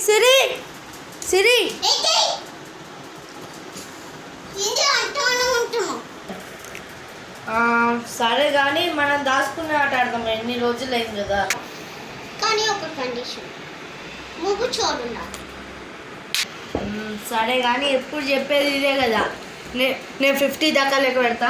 సిరి సిరి ఆ, సరే కానీ మనం దాచుకునే ఆట ఆడదాం ఎన్ని రోజులు అయింది కదా కానీ ఒక కండిషన్ ముగ్గు చూడుండాలి మ్, సరే కానీ ఎప్పుడు చెప్పేది ఇదే కదా నే నేను ఫిఫ్టీ దాకా లెక్క పెడతా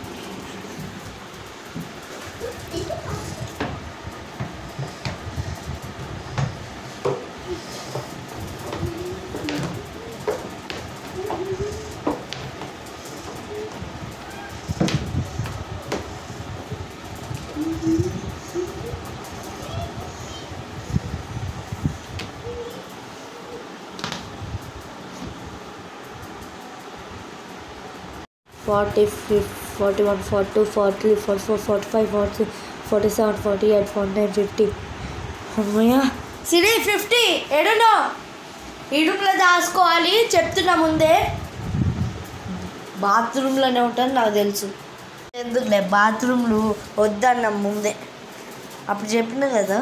ఫార్టీ ఫిఫ్ forty one forty two forty three forty four forty five forty six forty seven forty eight forty nine fifty అమ్మయ్య సిరి ఫిఫ్టీ ఎడునో ఇడుపులో దాచుకోవాలి చెప్తున్నా ముందే బాత్రూంలోనే ఉంటుంది నాకు తెలుసు ఎందుకులే బాత్రూమ్లు వద్దన్నాం ముందే అప్పుడు చెప్పిన కదా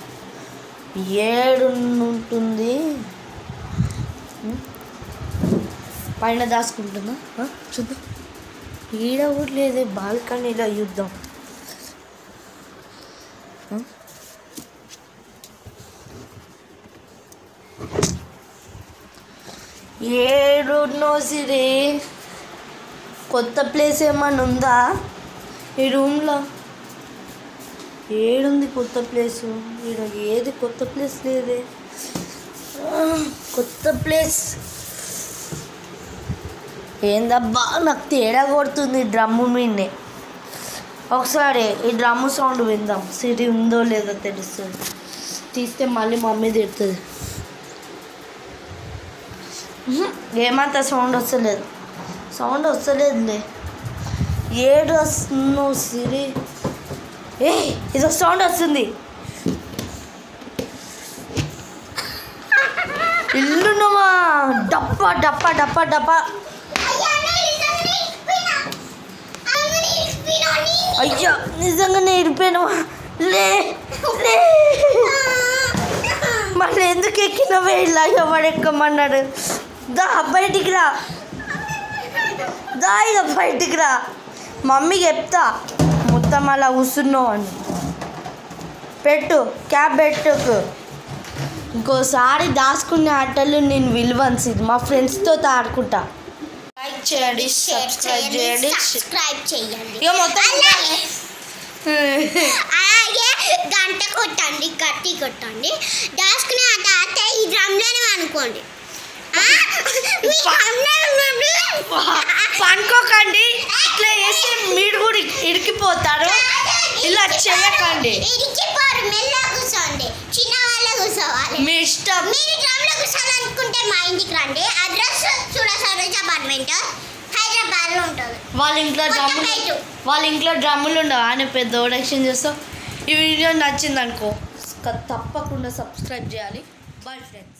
ఏడు ఉంటుంది ఉం? పైన దాచుకుంటుందా ఆ? చూద్దాం ఈడ కూడా లేదే బాల్కనీలో చూద్దాం ఆ? ఏడు సిరి కొత్త ప్లేస్ ఏమన్నా ఉందా ఈ రూమ్లో ఏడుంది కొత్త ప్లేస్ ఈడ ఏది కొత్త ప్లేస్ లేదే ఆ, కొత్త ప్లేస్ ఏందబ్బా నాకు తేడా కొడుతుంది డ్రమ్ము మీదనే ఒకసారి ఈ డ్రమ్ము సౌండ్ విందాం సిరి ఉందో లేదో తెలుస్తుంది తీస్తే మళ్ళీ మమ్మీ తిడుతుంది ఉహు, ఏమంత సౌండ్ వస్తలేదు సౌండ్ వస్తలేదులే ఏడు వస్తుందో సిరి ఏ ఇదో సౌండ్ వస్తుంది ఇల్లునమా డప్పా డప్పా డప్పా డప్పా అయ్యో నిజంగానే ఇరిపోయినా లే లే మళ్ళీ ఎందుకు ఎక్కినవే ఇలా ఎవడు ఎక్కమన్నాడు దా బయటికి రా దా ఇక బయటికి రా మమ్మీ చెప్తా మొత్తం అలా కూర్చున్నావు అని పెట్టు క్యాబ్ పెట్టుకు ఇంకోసారి దాచుకునే ఆటలు నేను విలువన్సింది మా ఫ్రెండ్స్తో ఆడుకుంటా లైక్ చేయండి సబ్స్క్రైబ్ చేయండి సబ్స్క్రైబ్ చేయండి ఇక మొత్తం అలాగే అలాగే గంట కొట్టండి గట్టి కొట్టండి దాచుకునే ఆట ఆడితే ఈ డ్రమ్లోనే అనుకోండి ఆ? మీ డ్రమ్లో ఉన్నప్పుడు పనుకోకండి ఇట్లా చేస్తే మీరు కూడా ఇరికిపోతారు ఇలా చేయకండి ఇరికిపోరు మెల్ల కూర్చోండి చిన్న వాళ్ళ కూర్చోవాలి మీ ఇష్టం మీరు డ్రమ్లో కూర్చోవాలనుకుంటే మా ఇంటికి రండి అడ్రస్ చూడ సరోజ్ అపార్ట్మెంట్ హైదరాబాద్లో ఉంటుంది వాళ్ళ ఇంట్లో డ్రమ్ములు కొత్తపేట. వాళ్ళ ఇంట్లో డ్రమ్ములు ఉండవు ఆయన పెద్ద ఓడక్షన్ చేస్తావు ఈ వీడియో నచ్చింది అనుకో తప్పకుండా సబ్స్క్రైబ్ చేయాలి బాయ్ ఫ్రెండ్